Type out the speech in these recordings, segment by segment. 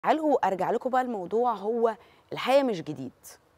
تعالوا ارجع لكم بقى الموضوع هو الحقيقه مش جديد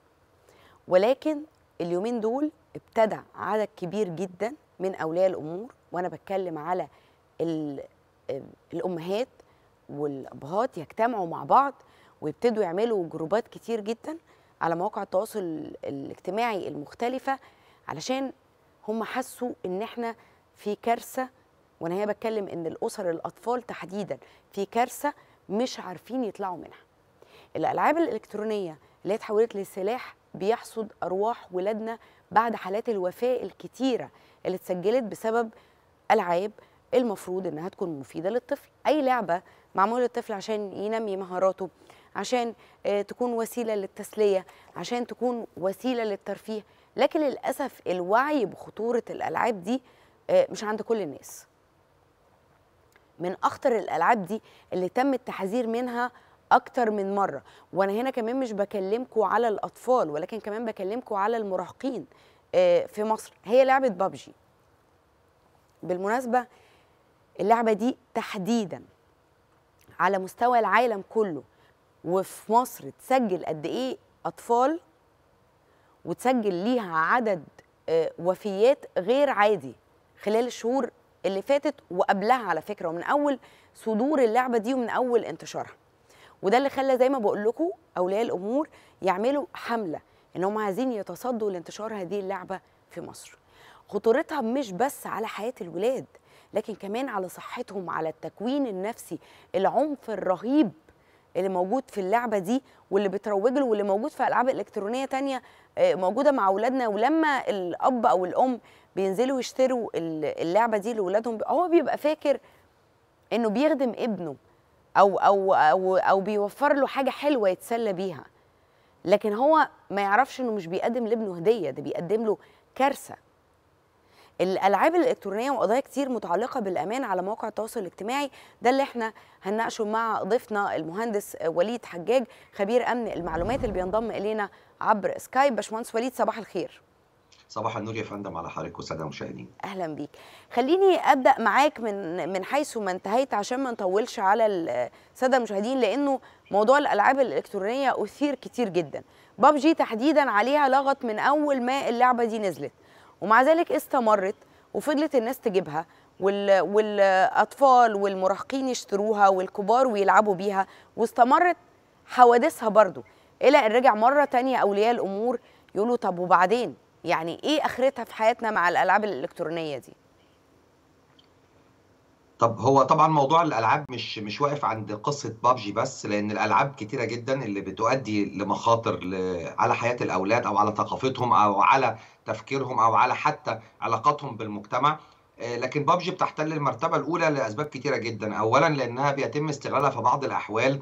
ولكن اليومين دول ابتدى عدد كبير جدا من اولياء الامور وانا بتكلم على ال- الامهات والابهات يجتمعوا مع بعض ويبتدوا يعملوا جروبات كتير جدا على مواقع التواصل الاجتماعي المختلفه علشان هم حسوا ان احنا في كارثه وانا هي بتكلم ان الاسر الاطفال تحديدا في كارثه مش عارفين يطلعوا منها الالعاب الالكترونيه اللي هي اتحولت لسلاح بيحصد ارواح ولادنا بعد حالات الوفاه الكتيره اللي اتسجلت بسبب العاب المفروض انها تكون مفيده للطفل اي لعبه معموله للطفل عشان ينمي مهاراته عشان آه، تكون وسيله للتسليه عشان تكون وسيله للترفيه لكن للاسف الوعي بخطوره الالعاب دي آه، مش عند كل الناس من اخطر الالعاب دي اللي تم التحذير منها اكتر من مره وانا هنا كمان مش بكلمكم على الاطفال ولكن كمان بكلمكم على المراهقين آه، في مصر هي لعبه بابجي بالمناسبه اللعبه دي تحديدا على مستوى العالم كله وفي مصر تسجل قد ايه اطفال وتسجل ليها عدد آه، وفيات غير عادي خلال الشهور اللي فاتت وقبلها على فكره ومن اول صدور اللعبه دي ومن اول انتشارها وده اللي خلى زي ما بقول لكم اولياء الامور يعملوا حمله ان هم عايزين يتصدوا لانتشار هذه اللعبه في مصر خطورتها مش بس على حياه الولاد لكن كمان على صحتهم على التكوين النفسي العنف الرهيب اللي موجود في اللعبه دي واللي بتروج له واللي موجود في العاب الكترونيه تانية آه، موجوده مع اولادنا ولما الاب او الام بينزلوا يشتروا ال- اللعبه دي لاولادهم هو بيبقى فاكر انه بيخدم ابنه او او او او بيوفر له حاجه حلوه يتسلى بيها لكن هو ما يعرفش انه مش بيقدم لابنه هديه ده بيقدم له كارثه الالعاب الالكترونيه وقضايا كتير متعلقه بالامان على مواقع التواصل الاجتماعي ده اللي احنا هنناقشه مع ضيفنا المهندس وليد حجاج خبير امن المعلومات اللي بينضم الينا عبر سكايب باشمهندس وليد صباح الخير صباح النور يا فندم على حضرتك والساده المشاهدين اهلا بيك خليني ابدا معاك من من حيث ما انتهيت عشان ما نطولش على الساده المشاهدين لانه موضوع الالعاب الالكترونيه اثير كتير جدا بابجي تحديدا عليها لغط من اول ما اللعبه دي نزلت ومع ذلك استمرت وفضلت الناس تجيبها وال... والاطفال والمراهقين يشتروها والكبار ويلعبوا بيها واستمرت حوادثها برضو الى ان رجع مره تانية اولياء الامور يقولوا طب وبعدين يعني ايه اخرتها في حياتنا مع الالعاب الالكترونيه دي طب هو طبعا موضوع الالعاب مش مش واقف عند قصه بابجي بس لان الالعاب كتيره جدا اللي بتؤدي لمخاطر ل... على حياه الاولاد او على ثقافتهم او على تفكيرهم او على حتى علاقاتهم بالمجتمع آه، لكن بابجي بتحتل المرتبه الاولى لاسباب كتيره جدا اولا لانها بيتم استغلالها في بعض الاحوال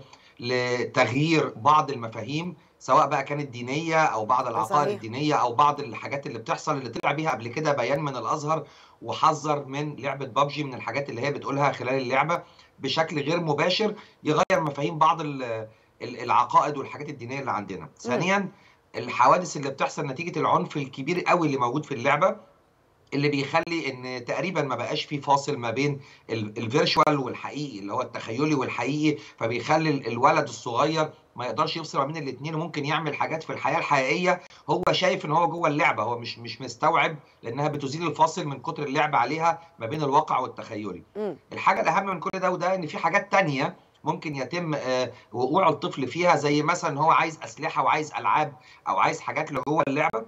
لتغيير بعض المفاهيم سواء بقى كانت دينيه او بعض العقائد صحيح. الدينيه او بعض الحاجات اللي بتحصل اللي طلع بيها قبل كده بيان من الازهر وحذر من لعبه بابجي من الحاجات اللي هي بتقولها خلال اللعبه بشكل غير مباشر يغير مفاهيم بعض ال- ال- العقائد والحاجات الدينيه اللي عندنا. ثانيا الحوادث اللي بتحصل نتيجه العنف الكبير قوي اللي موجود في اللعبه اللي بيخلي ان تقريبا ما بقاش في فاصل ما بين الفيرشوال والحقيقي اللي هو التخيلي والحقيقي فبيخلي ال- الولد الصغير ما يقدرش يفصل ما بين الاثنين وممكن يعمل حاجات في الحياه الحقيقيه هو شايف ان هو جوه اللعبه هو مش مش مستوعب لانها بتزيل الفاصل من كتر اللعب عليها ما بين الواقع والتخيلي مم. الحاجه الاهم من كل ده وده ان في حاجات تانية ممكن يتم آه، وقوع الطفل فيها زي مثلا هو عايز اسلحه وعايز العاب او عايز حاجات اللي جوه اللعبه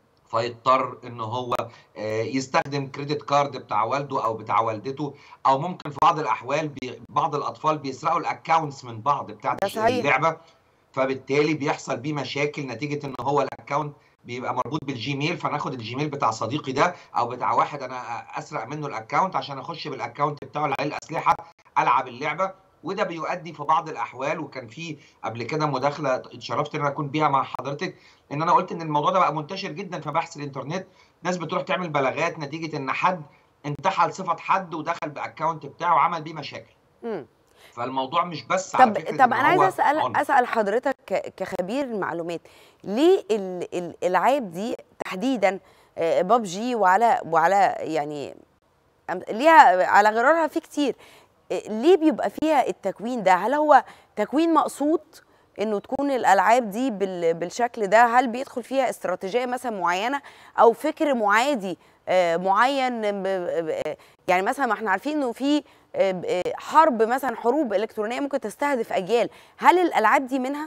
فيضطر ان هو آه، يستخدم كريدت كارد بتاع والده او بتاع والدته او ممكن في بعض الاحوال بي- بعض الاطفال بيسرقوا الاكونتس من بعض بتاعت ده صحيح. اللعبه فبالتالي بيحصل بيه مشاكل نتيجه ان هو الاكونت بيبقى مربوط بالجيميل فناخد الجيميل بتاع صديقي ده او بتاع واحد انا اسرق منه الاكونت عشان اخش بالاكونت بتاعه اللي عليه الاسلحه العب اللعبه وده بيؤدي في بعض الاحوال وكان في قبل كده مداخله اتشرفت ان انا اكون بيها مع حضرتك ان انا قلت ان الموضوع ده بقى منتشر جدا في بحث الانترنت ناس بتروح تعمل بلاغات نتيجه ان حد انتحل صفه حد ودخل باكونت بتاعه وعمل بيه مشاكل مم. فالموضوع مش بس على طب فكره طب إن انا عايزه هو اسال عنف. اسال حضرتك ك- كخبير معلومات ليه ال- ال- الالعاب دي تحديدا آه، بابجي وعلى وعلى يعني أم- ليها على غرارها في كتير آه، ليه بيبقى فيها التكوين ده هل هو تكوين مقصود انه تكون الالعاب دي بال- بالشكل ده هل بيدخل فيها استراتيجيه مثلا معينه او فكر معادي آه، معين ب- ب- يعني مثلا ما احنا عارفين انه في آه، ب- آه، حرب مثلا حروب الكترونيه ممكن تستهدف اجيال هل الالعاب دي منها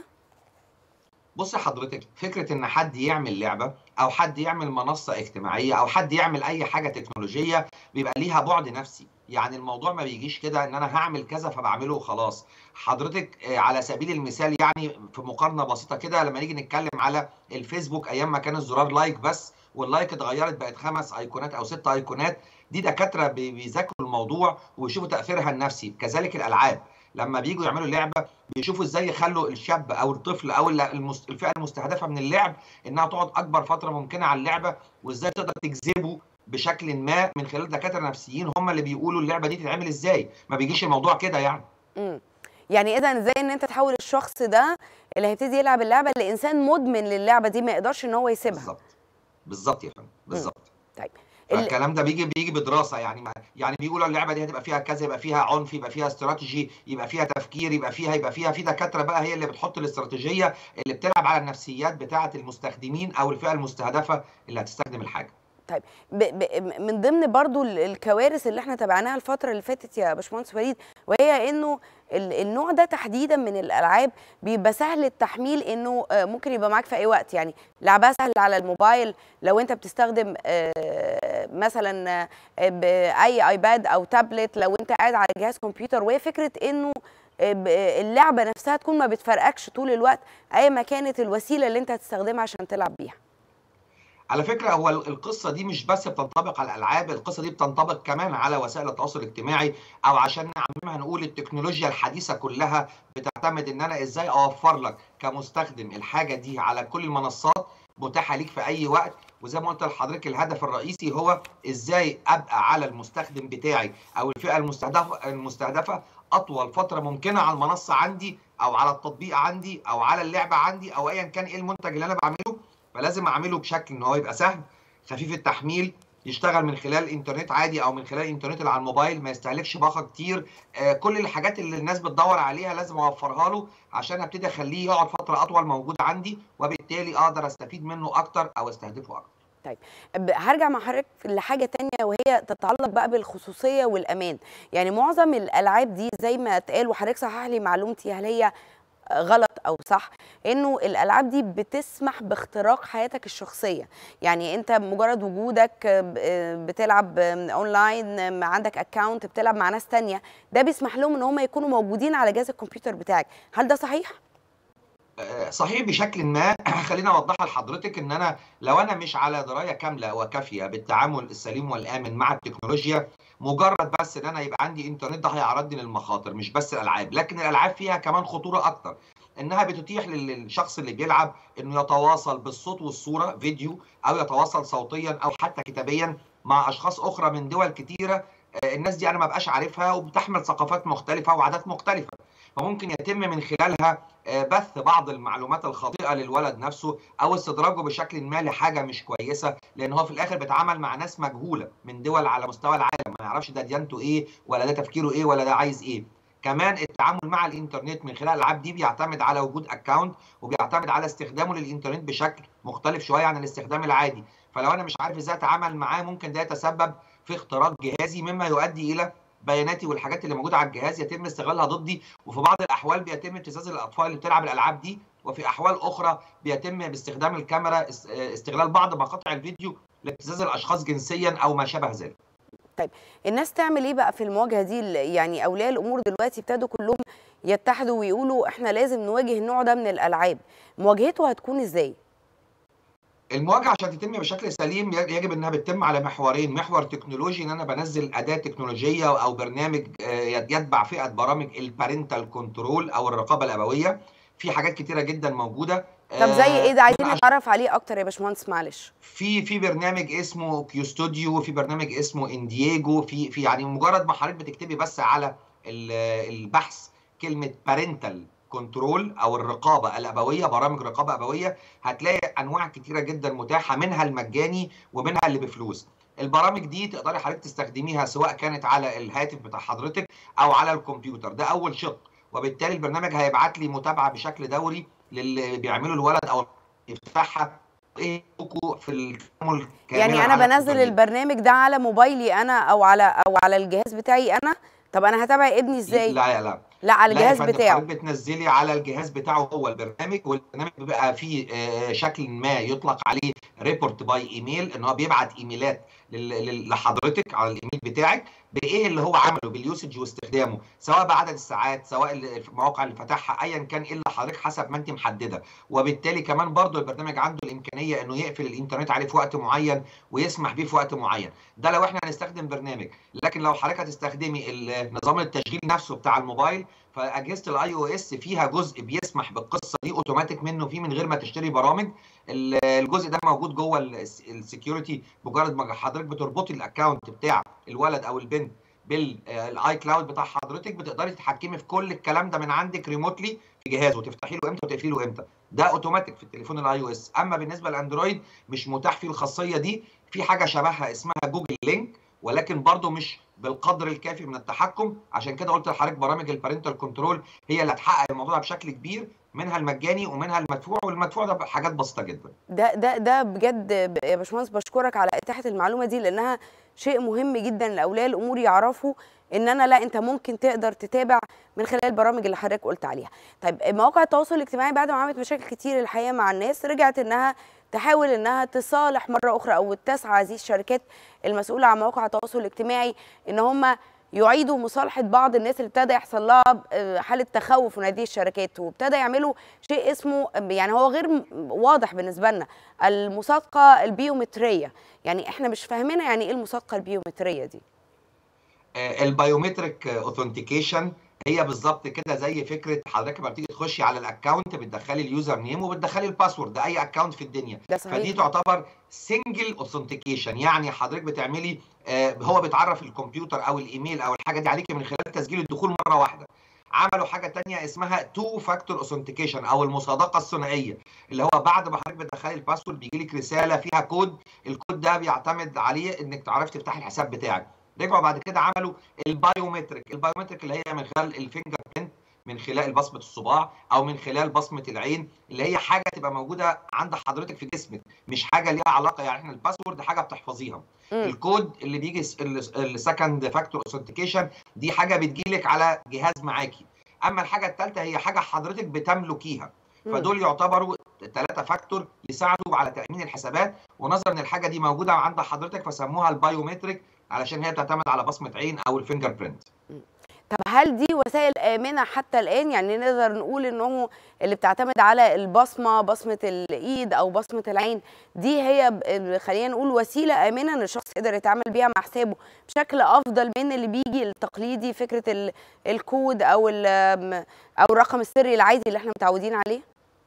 بص حضرتك فكره ان حد يعمل لعبه او حد يعمل منصه اجتماعيه او حد يعمل اي حاجه تكنولوجيه بيبقى ليها بعد نفسي يعني الموضوع ما بيجيش كده ان انا هعمل كذا فبعمله وخلاص حضرتك آه، على سبيل المثال يعني في مقارنه بسيطه كده لما نيجي نتكلم على الفيسبوك ايام ما كان الزرار لايك بس واللايك اتغيرت بقت خمس ايقونات او ست ايقونات دي دكاتره بي- بيذاكروا الموضوع ويشوفوا تاثيرها النفسي كذلك الالعاب لما بييجوا يعملوا لعبه بيشوفوا ازاي يخلوا الشاب او الطفل او ال- المس- الفئه المستهدفه من اللعب انها تقعد اكبر فتره ممكنه على اللعبه وازاي تقدر تجذبه بشكل ما من خلال دكاتره نفسيين هم اللي بيقولوا اللعبه دي تتعمل ازاي ما بيجيش الموضوع كده يعني امم يعني اذا ازاي ان انت تحول الشخص ده اللي هيبتدي يلعب اللعبه لانسان مدمن للعبه دي ما يقدرش ان هو يسيبها بالظبط بالظبط يا فندم بالظبط طيب ال- فالكلام ده بيجي بيجي بدراسه يعني ما يعني بيقولوا اللعبه دي هتبقى فيها كذا يبقى فيها عنف يبقى فيها استراتيجي يبقى فيها تفكير يبقى فيها يبقى فيها في دكاتره بقى هي اللي بتحط الاستراتيجيه اللي بتلعب على النفسيات بتاعه المستخدمين او الفئه المستهدفه اللي هتستخدم الحاجه طيب ب ب من ضمن برضو ال- الكوارث اللي احنا تابعناها الفتره اللي فاتت يا باشمهندس وليد وهي انه ال- النوع ده تحديدا من الالعاب بيبقى سهل التحميل انه آه، ممكن يبقى معاك في اي وقت يعني لعبها سهل على الموبايل لو انت بتستخدم آه، مثلا آه، باي ايباد او تابلت لو انت قاعد على جهاز كمبيوتر وهي فكره انه آه، ب- اللعبه نفسها تكون ما بتفرقكش طول الوقت اي ما كانت الوسيله اللي انت هتستخدمها عشان تلعب بيها على فكره هو ال- القصه دي مش بس بتنطبق على الالعاب القصه دي بتنطبق كمان على وسائل التواصل الاجتماعي او عشان نعممها نقول التكنولوجيا الحديثه كلها بتعتمد ان انا ازاي اوفر لك كمستخدم الحاجه دي على كل المنصات متاحه ليك في اي وقت وزي ما قلت لحضرتك الهدف الرئيسي هو ازاي ابقى على المستخدم بتاعي او الفئه المستهدفه المستهدفه اطول فتره ممكنه على المنصه عندي او على التطبيق عندي او على اللعبه عندي او ايا كان ايه المنتج اللي انا بعمله فلازم اعمله بشكل ان هو يبقى سهل خفيف التحميل يشتغل من خلال الانترنت عادي او من خلال الانترنت اللي على الموبايل ما يستهلكش باقه كتير آه كل الحاجات اللي الناس بتدور عليها لازم اوفرها له عشان ابتدي اخليه يقعد فتره اطول موجود عندي وبالتالي اقدر استفيد منه اكتر او استهدفه اكتر ب- هرجع مع حضرتك لحاجة تانية وهي تتعلق بقى بالخصوصية والأمان يعني معظم الألعاب دي زي ما اتقال وحضرتك صحح لي معلومتي هل هي غلط أو صح إنه الألعاب دي بتسمح باختراق حياتك الشخصية يعني أنت مجرد وجودك ب- بتلعب أونلاين عندك أكاونت بتلعب مع ناس تانية ده بيسمح لهم إن هم يكونوا موجودين على جهاز الكمبيوتر بتاعك هل ده صحيح؟ آه، صحيح بشكل ما خليني اوضحها لحضرتك ان انا لو انا مش على درايه كامله وكافيه بالتعامل السليم والامن مع التكنولوجيا مجرد بس ان انا يبقى عندي انترنت ده هيعرضني للمخاطر مش بس الالعاب لكن الالعاب فيها كمان خطوره اكتر انها بتتيح لل- للشخص اللي بيلعب انه يتواصل بالصوت والصوره فيديو او يتواصل صوتيا او حتى كتابيا مع اشخاص اخرى من دول كتيره آه، الناس دي انا ما بقاش عارفها وبتحمل ثقافات مختلفه وعادات مختلفه فممكن يتم من خلالها آه، بث بعض المعلومات الخاطئه للولد نفسه او استدراجه بشكل ما لحاجه مش كويسه لان هو في الاخر بيتعامل مع ناس مجهوله من دول على مستوى العالم ما يعرفش ده ديانته ايه ولا ده تفكيره ايه ولا ده عايز ايه كمان التعامل مع الانترنت من خلال الالعاب دي بيعتمد على وجود اكونت وبيعتمد على استخدامه للانترنت بشكل مختلف شويه عن الاستخدام العادي فلو انا مش عارف ازاي اتعامل معاه ممكن ده يتسبب في اختراق جهازي مما يؤدي الى بياناتي والحاجات اللي موجوده على الجهاز يتم استغلالها ضدي وفي بعض الاحوال بيتم ابتزاز الاطفال اللي بتلعب الالعاب دي وفي احوال اخرى بيتم باستخدام الكاميرا است- استغلال بعض مقاطع الفيديو لابتزاز الاشخاص جنسيا او ما شابه ذلك الناس تعمل ايه بقى في المواجهه دي ال- يعني اولياء الامور دلوقتي ابتدوا كلهم يتحدوا ويقولوا احنا لازم نواجه النوع ده من الالعاب مواجهته هتكون ازاي المواجهه عشان تتم بشكل سليم يجب انها بتتم على محورين محور تكنولوجي ان انا بنزل اداه تكنولوجيه او برنامج آه، يتبع فئه برامج البارنتال كنترول او الرقابه الابويه في حاجات كتيره جدا موجوده طب زي ايه ده عايزين آه، نتعرف عليه اكتر يا باشمهندس معلش في في برنامج اسمه كيو ستوديو في برنامج اسمه اندييجو في في يعني مجرد ما حضرتك بتكتبي بس على ال- البحث كلمه بارنتال كنترول او الرقابه الابويه برامج رقابه ابويه هتلاقي انواع كتيره جدا متاحه منها المجاني ومنها اللي بفلوس البرامج دي تقدري حضرتك تستخدميها سواء كانت على الهاتف بتاع حضرتك او على الكمبيوتر ده اول شق وبالتالي البرنامج هيبعت لي متابعه بشكل دوري للي بيعمله الولد او يفتحها ايه في التعامل يعني انا بنزل البرنامج ده على موبايلي انا او على او على الجهاز بتاعي انا طب انا هتابع ابني ازاي لا لا لا على الجهاز بتاعه بتنزلي على الجهاز بتاعه هو البرنامج والبرنامج بيبقى فيه شكل ما يطلق عليه ريبورت باي ايميل ان هو بيبعت ايميلات لحضرتك على الايميل بتاعك بايه اللي هو عمله باليوسج واستخدامه سواء بعدد الساعات سواء المواقع اللي فتحها ايا كان ايه اللي حضرتك حسب ما انت محدده وبالتالي كمان برضو البرنامج عنده الامكانيه انه يقفل الانترنت عليه في وقت معين ويسمح بيه في وقت معين ده لو احنا هنستخدم برنامج لكن لو حضرتك هتستخدمي نظام التشغيل نفسه بتاع الموبايل فاجهزه الاي او اس فيها جزء بيسمح بالقصه دي اوتوماتيك منه فيه من غير ما تشتري برامج الجزء ده موجود جوه السكيورتي مجرد ما حضرتك بتربطي الاكونت بتاع الولد او البنت بالاي كلاود بتاع حضرتك بتقدري تتحكمي في كل الكلام ده من عندك ريموتلي في جهاز وتفتحي له امتى وتقفلي له امتى ده اوتوماتيك في التليفون الاي او اس اما بالنسبه للاندرويد مش متاح فيه الخاصيه دي في حاجه شبهها اسمها جوجل لينك ولكن برضه مش بالقدر الكافي من التحكم عشان كده قلت لحضرتك برامج البارنتال كنترول هي اللي هتحقق الموضوع ده بشكل كبير منها المجاني ومنها المدفوع والمدفوع ده حاجات بسيطه جدا ده ده ده بجد يا باشمهندس بشكرك على اتاحه المعلومه دي لانها شيء مهم جدا لاولياء الامور يعرفوا ان انا لا انت ممكن تقدر تتابع من خلال البرامج اللي حضرتك قلت عليها طيب مواقع التواصل الاجتماعي بعد ما عملت مشاكل كتير الحقيقه مع الناس رجعت انها تحاول انها تصالح مره اخرى او تسعى هذه الشركات المسؤوله عن مواقع التواصل الاجتماعي ان هم يعيدوا مصالحه بعض الناس اللي ابتدى يحصل لها حاله تخوف من هذه الشركات وابتدى يعملوا شيء اسمه يعني هو غير واضح بالنسبه لنا المصادقه البيومتريه يعني احنا مش فاهمين يعني ايه المصادقه البيومتريه دي البايومتريك اوثنتيكيشن هي بالظبط كده زي فكره حضرتك لما بتيجي تخشي على الاكونت بتدخلي اليوزر نيم وبتدخلي الباسورد ده اي اكونت في الدنيا ده صحيح. فدي تعتبر سنجل اوثنتيكيشن يعني حضرتك بتعملي آه هو بيتعرف الكمبيوتر او الايميل او الحاجه دي عليكي من خلال تسجيل الدخول مره واحده عملوا حاجه ثانيه اسمها تو فاكتور اوثنتيكيشن او المصادقه الثنائيه اللي هو بعد ما حضرتك بتدخلي الباسورد بيجي لك رساله فيها كود الكود ده بيعتمد عليه انك تعرفي تفتحي الحساب بتاعك رجعوا بعد كده عملوا البايومتريك البايومتريك اللي هي من خلال الفينجر برنت من خلال بصمه الصباع او من خلال بصمه العين اللي هي حاجه تبقى موجوده عند حضرتك في جسمك مش حاجه ليها علاقه يعني احنا الباسورد حاجه بتحفظيها مم. الكود اللي بيجي السكند فاكتور اوثنتيكيشن دي حاجه بتجيلك على جهاز معاكي اما الحاجه الثالثه هي حاجه حضرتك بتملكيها مم. فدول يعتبروا ثلاثه فاكتور يساعدوا على تامين الحسابات ونظرا ان الحاجه دي موجوده عند حضرتك فسموها البايومتريك علشان هي بتعتمد على بصمه عين او الفينجر برنت طب هل دي وسائل آمنة حتى الآن يعني نقدر نقول إنه اللي بتعتمد على البصمة بصمة الإيد أو بصمة العين دي هي ب- خلينا نقول وسيلة آمنة إن الشخص يقدر يتعامل بيها مع حسابه بشكل أفضل من اللي بيجي التقليدي فكرة ال- الكود أو ال- أو الرقم السري العادي اللي إحنا متعودين عليه؟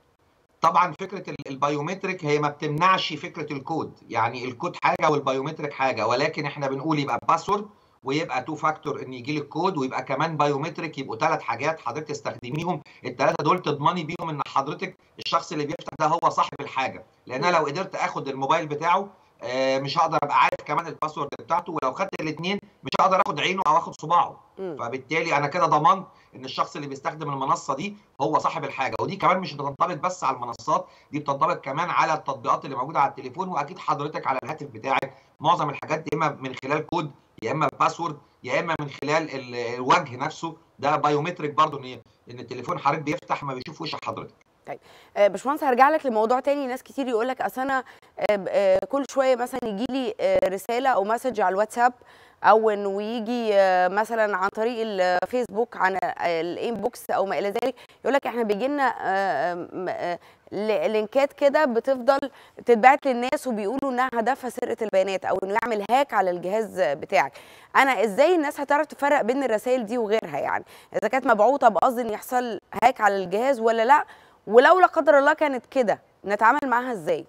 طبعا فكره ال- البايومتريك هي ما بتمنعش فكره الكود يعني الكود حاجه والبايومتريك حاجه ولكن احنا بنقول يبقى باسورد ويبقى تو فاكتور ان يجي لك كود ويبقى كمان بايومتريك يبقوا ثلاث حاجات حضرتك تستخدميهم الثلاثه دول تضمني بيهم ان حضرتك الشخص اللي بيفتح ده هو صاحب الحاجه لان انا لو قدرت اخد الموبايل بتاعه آه، مش هقدر ابقى عارف كمان الباسورد بتاعته ولو خدت الاثنين مش هقدر اخد عينه او اخد صباعه مم. فبالتالي انا كده ضمنت ان الشخص اللي بيستخدم المنصه دي هو صاحب الحاجه ودي كمان مش بتنطبق بس على المنصات دي بتنطبق كمان على التطبيقات اللي موجوده على التليفون واكيد حضرتك على الهاتف بتاعك معظم الحاجات يا اما من خلال كود يا اما باسورد يا اما من خلال ال- الوجه نفسه ده بايومتريك برضه ان ان التليفون حضرتك بيفتح ما بيشوف وش حضرتك آه، باشمهندس هرجع لك لموضوع تاني ناس كتير يقول لك اصل انا آه، آه، كل شويه مثلا يجي لي آه، رساله او مسج على الواتساب او انه يجي آه، مثلا عن طريق الفيسبوك عن آه، الانبوكس او ما الى ذلك يقول لك احنا بيجي لنا آه، م- آه، ل- لينكات كده بتفضل تتبعت للناس وبيقولوا انها هدفها سرقه البيانات او انه يعمل هاك على الجهاز بتاعك انا ازاي الناس هتعرف تفرق بين الرسائل دي وغيرها يعني اذا كانت مبعوثه بقصد ان يحصل هاك على الجهاز ولا لا ولو لا قدر الله كانت كده نتعامل معاها ازاي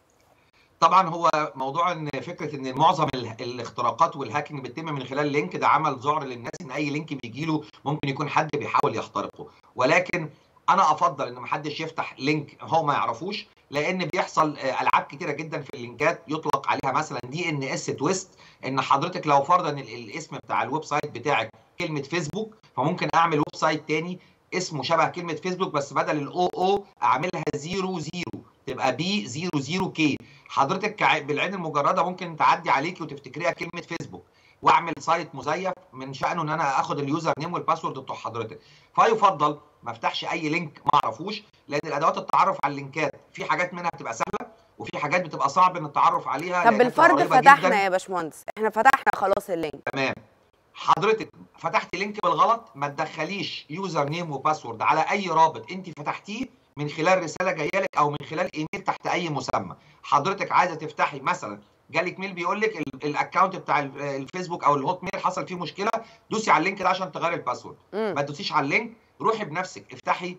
طبعا هو موضوع ان فكره ان معظم ال- الاختراقات والهاكينج بتتم من خلال لينك ده عمل ذعر للناس ان اي لينك بيجي له ممكن يكون حد بيحاول يخترقه ولكن انا افضل ان محدش يفتح لينك هو ما يعرفوش لان بيحصل آه، العاب كتيره جدا في اللينكات يطلق عليها مثلا دي ان اس تويست ان حضرتك لو فرضا ال- الاسم بتاع الويب سايت بتاعك كلمه فيسبوك فممكن اعمل ويب سايت تاني اسمه شبه كلمه فيسبوك بس بدل الاو او اعملها 0 0 تبقى بي 0 0 كي حضرتك بالعين المجرده ممكن تعدي عليكي وتفتكريها كلمه فيسبوك واعمل سايت مزيف من شانه ان انا اخد اليوزر نيم والباسورد بتوع حضرتك فيفضل ما افتحش اي لينك ما اعرفوش لان الادوات التعرف على اللينكات في حاجات منها بتبقى سهله وفي حاجات بتبقى صعب ان التعرف عليها طب بالفرض فتحنا يا باشمهندس احنا فتحنا خلاص اللينك تمام حضرتك فتحت لينك بالغلط ما تدخليش يوزر نيم وباسورد على اي رابط انت فتحتيه من خلال رساله جايه لك او من خلال ايميل تحت اي مسمى حضرتك عايزه تفتحي مثلا جالك ميل بيقول لك الاكونت بتاع الفيسبوك او الهوت ميل حصل فيه مشكله دوسي على اللينك ده عشان تغيري الباسورد ما تدوسيش على اللينك روحي بنفسك افتحي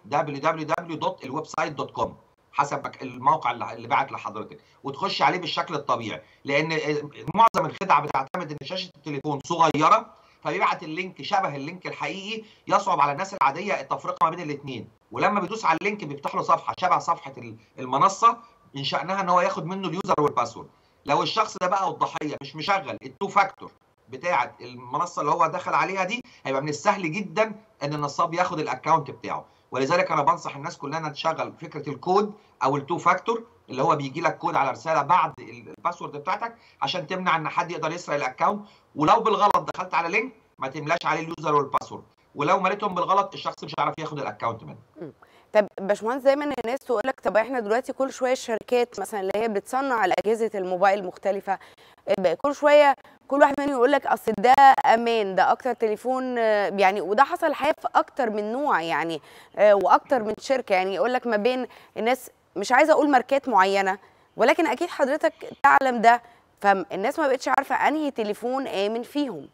www.الويب حسب الموقع اللي بعت لحضرتك وتخشي عليه بالشكل الطبيعي لان معظم الخدع بتعتمد ان شاشه التليفون صغيره فبيبعت اللينك شبه اللينك الحقيقي يصعب على الناس العاديه التفرقه ما بين الاثنين ولما بيدوس على اللينك بيفتح له صفحه شبه صفحه المنصه من شانها ان هو ياخد منه اليوزر والباسورد لو الشخص ده بقى والضحيه مش مشغل التو فاكتور بتاعه المنصه اللي هو دخل عليها دي هيبقى من السهل جدا ان النصاب ياخد الاكونت بتاعه ولذلك انا بنصح الناس كلها انها تشغل فكره الكود او التو فاكتور اللي هو بيجي لك كود على رساله بعد الباسورد بتاعتك عشان تمنع ان حد يقدر يسرق الاكونت ولو بالغلط دخلت على لينك ما تملاش عليه اليوزر والباسورد ولو مليتهم بالغلط الشخص مش هيعرف ياخد الاكونت منك طب باشمهندس دايما الناس تقول لك طب احنا دلوقتي كل شويه الشركات مثلا اللي هي بتصنع الاجهزه الموبايل المختلفه كل شويه كل واحد منهم يقول لك اصل ده امان ده اكتر تليفون يعني وده حصل الحقيقه في اكتر من نوع يعني واكتر من شركه يعني يقول لك ما بين الناس مش عايزه اقول ماركات معينه ولكن اكيد حضرتك تعلم ده فالناس ما بقتش عارفه انهي تليفون امن فيهم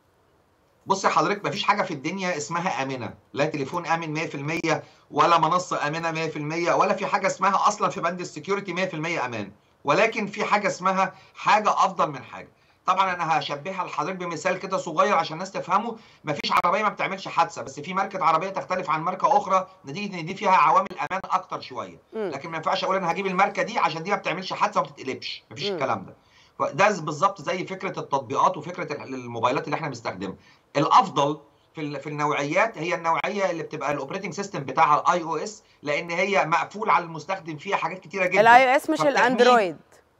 بص يا حضرتك مفيش حاجه في الدنيا اسمها امنه لا تليفون امن 100% ولا منصه امنه 100% ولا في حاجه اسمها اصلا في بند السكيورتي 100% امان ولكن في حاجه اسمها حاجه افضل من حاجه طبعا انا هشبهها لحضرتك بمثال كده صغير عشان الناس تفهمه مفيش عربيه ما بتعملش حادثه بس في ماركه عربيه تختلف عن ماركه اخرى نتيجه ان دي فيها عوامل امان اكتر شويه لكن ما ينفعش اقول انا هجيب الماركه دي عشان دي ما بتعملش حادثه وما بتتقلبش مفيش الكلام ده ده بالظبط زي فكره التطبيقات وفكره الموبايلات اللي احنا بنستخدمها الافضل في في النوعيات هي النوعيه اللي بتبقى الاوبريتنج سيستم بتاعها الاي او اس لان هي مقفول على المستخدم فيها حاجات كتيره جدا الاي او اس مش الاندرويد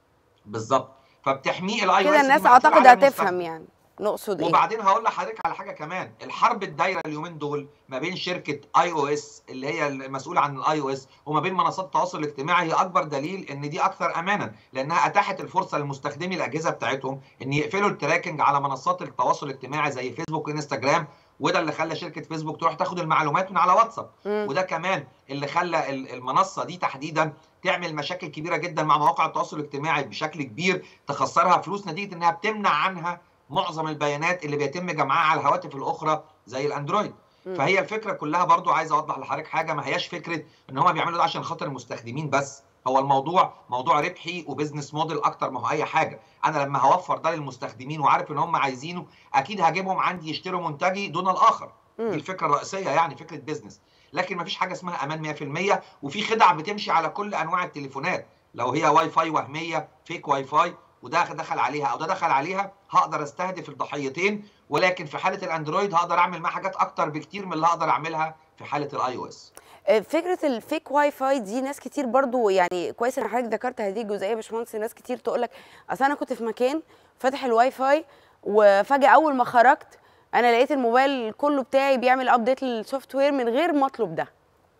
بالظبط فبتحميه الاي او اس كده الناس اعتقد هتفهم يعني نقصد ايه وبعدين هقول لحضرتك على حاجه كمان الحرب الدايره اليومين دول ما بين شركه اي او اس اللي هي المسؤوله عن الاي او اس وما بين منصات التواصل الاجتماعي هي اكبر دليل ان دي اكثر امانا لانها اتاحت الفرصه لمستخدمي الاجهزه بتاعتهم ان يقفلوا التراكنج على منصات التواصل الاجتماعي زي فيسبوك وانستجرام وده اللي خلى شركه فيسبوك تروح تاخد المعلومات من على واتساب وده كمان اللي خلى المنصه دي تحديدا تعمل مشاكل كبيره جدا مع مواقع التواصل الاجتماعي بشكل كبير تخسرها فلوس نتيجه انها بتمنع عنها معظم البيانات اللي بيتم جمعها على الهواتف الاخرى زي الاندرويد فهي الفكره كلها برضو عايز اوضح لحضرتك حاجه ما هياش فكره ان هم بيعملوا ده عشان خاطر المستخدمين بس هو الموضوع موضوع ربحي وبزنس موديل اكتر ما هو اي حاجه انا لما هوفر ده للمستخدمين وعارف ان هم عايزينه اكيد هجيبهم عندي يشتروا منتجي دون الاخر دي الفكره الرئيسيه يعني فكره بزنس لكن ما فيش حاجه اسمها امان 100% وفي خدع بتمشي على كل انواع التليفونات لو هي واي فاي وهميه فيك واي فاي وده دخل عليها او ده دخل عليها هقدر استهدف الضحيتين ولكن في حاله الاندرويد هقدر اعمل معاه حاجات اكتر بكتير من اللي هقدر اعملها في حاله الاي او اس فكره الفيك واي فاي دي ناس كتير برضو يعني كويس ان حضرتك ذكرت هذه الجزئيه يا باشمهندس ناس كتير تقول لك اصل انا كنت في مكان فاتح الواي فاي وفجاه اول ما خرجت انا لقيت الموبايل كله بتاعي بيعمل ابديت للسوفت وير من غير ما اطلب ده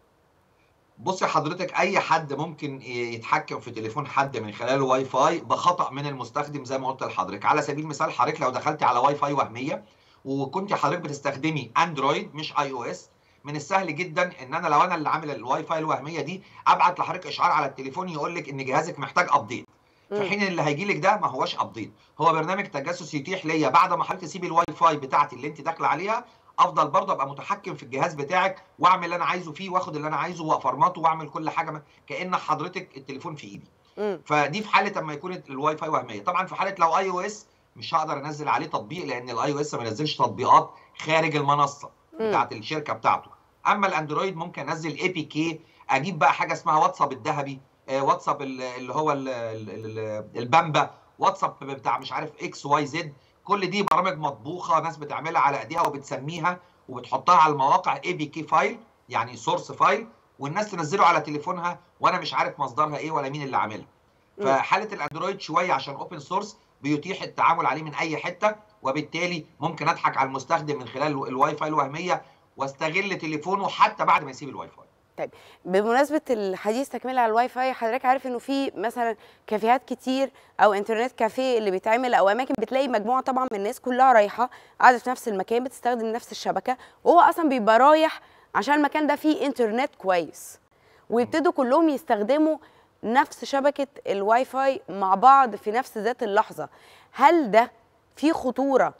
بص يا حضرتك اي حد ممكن يتحكم في تليفون حد من خلال واي فاي بخطا من المستخدم زي ما قلت لحضرتك على سبيل المثال حضرتك لو دخلتي على واي فاي وهميه وكنت حضرتك بتستخدمي اندرويد مش اي او اس من السهل جدا ان انا لو انا اللي عامل الواي فاي الوهميه دي ابعت لحضرتك اشعار على التليفون يقول لك ان جهازك محتاج ابديت في حين اللي هيجي لك ده ما هوش ابديت هو برنامج تجسس يتيح ليا بعد ما حضرتك تسيب الواي فاي بتاعتي اللي انت داخله عليها افضل برضه ابقى متحكم في الجهاز بتاعك واعمل اللي انا عايزه فيه واخد اللي انا عايزه وافرماته واعمل كل حاجه كان حضرتك التليفون في ايدي مم. فدي في حاله اما يكون الواي فاي وهميه طبعا في حاله لو اي او اس مش هقدر انزل عليه تطبيق لان الاي او اس ما بينزلش تطبيقات خارج المنصه بتاعت الشركه بتاعته اما الاندرويد ممكن انزل اي بي كي اجيب بقى حاجه اسمها واتساب الذهبي آه، واتساب ال- اللي هو ال- ال- ال- البامبا واتساب بتاع مش عارف اكس واي زد كل دي برامج مطبوخه ناس بتعملها على ايديها وبتسميها وبتحطها على المواقع اي بي كي فايل يعني سورس فايل والناس تنزله على تليفونها وانا مش عارف مصدرها ايه ولا مين اللي عاملها فحاله الاندرويد شويه عشان اوبن سورس بيتيح التعامل عليه من اي حته وبالتالي ممكن اضحك على المستخدم من خلال الواي فاي الوهميه واستغل تليفونه حتى بعد ما يسيب الواي فاي طيب بمناسبه الحديث تكمله على الواي فاي حضرتك عارف انه في مثلا كافيهات كتير او انترنت كافيه اللي بيتعمل او اماكن بتلاقي مجموعه طبعا من الناس كلها رايحه قاعده في نفس المكان بتستخدم نفس الشبكه وهو اصلا بيبقى رايح عشان المكان ده فيه انترنت كويس ويبتدوا كلهم يستخدموا نفس شبكه الواي فاي مع بعض في نفس ذات اللحظه هل ده في خطوره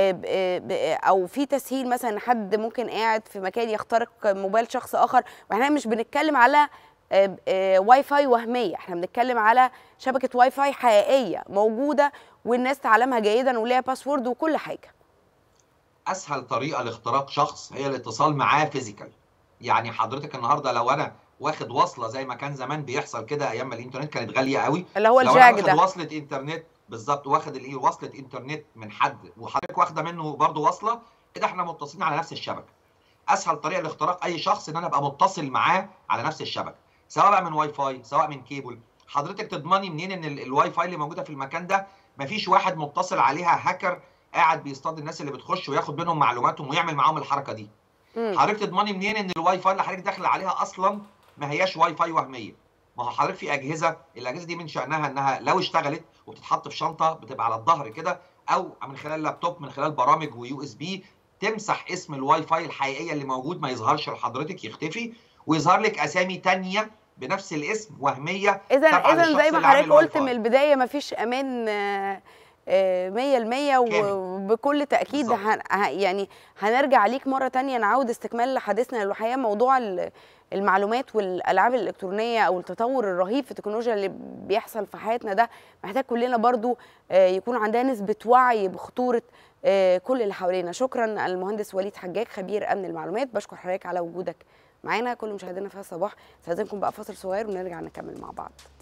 او في تسهيل مثلا حد ممكن قاعد في مكان يخترق موبايل شخص اخر واحنا مش بنتكلم على واي فاي وهميه احنا بنتكلم على شبكه واي فاي حقيقيه موجوده والناس تعلمها جيدا وليها باسورد وكل حاجه اسهل طريقه لاختراق شخص هي الاتصال معاه فيزيكال يعني حضرتك النهارده لو انا واخد وصله زي ما كان زمان بيحصل كده ايام ما الانترنت كانت غاليه قوي اللي هو لو الجاك انا ده واخد وصله انترنت بالظبط واخد الايه وصله انترنت من حد وحضرتك واخده منه برضه وصله كده احنا متصلين على نفس الشبكه اسهل طريقه لاختراق اي شخص ان انا ابقى متصل معاه على نفس الشبكه سواء بقى من واي فاي سواء من كيبل حضرتك تضمني منين ان الواي فاي اللي موجوده في المكان ده مفيش واحد متصل عليها هاكر قاعد بيصطاد الناس اللي بتخش وياخد منهم معلوماتهم ويعمل معاهم الحركه دي حضرتك تضمني منين ان الواي فاي اللي حضرتك داخله عليها اصلا ما هياش واي فاي وهميه ما هو حضرتك في اجهزه الاجهزه دي من شانها انها لو اشتغلت وبتتحط في شنطه بتبقى على الظهر كده او من خلال لابتوب من خلال برامج ويو اس بي تمسح اسم الواي فاي الحقيقيه اللي موجود ما يظهرش لحضرتك يختفي ويظهر لك اسامي تانية بنفس الاسم وهميه اذا تابعة اذا للشخص زي ما اللي عامل حضرتك قلت الواي من فاي. البدايه مفيش امان آه، آه، مية المية كامل. وبكل تأكيد بالظبط. هن ه- يعني هنرجع ليك مرة تانية نعود استكمال لحديثنا الحقيقة موضوع ال- المعلومات والألعاب الإلكترونية أو التطور الرهيب في التكنولوجيا اللي بيحصل في حياتنا ده محتاج كلنا برضو آه، يكون عندنا نسبة وعي بخطورة آه، كل اللي حوالينا شكرا المهندس وليد حجاج خبير أمن المعلومات بشكر حضرتك على وجودك معانا كل مشاهدينا في الصباح استاذنكم بقى فاصل صغير ونرجع نكمل مع بعض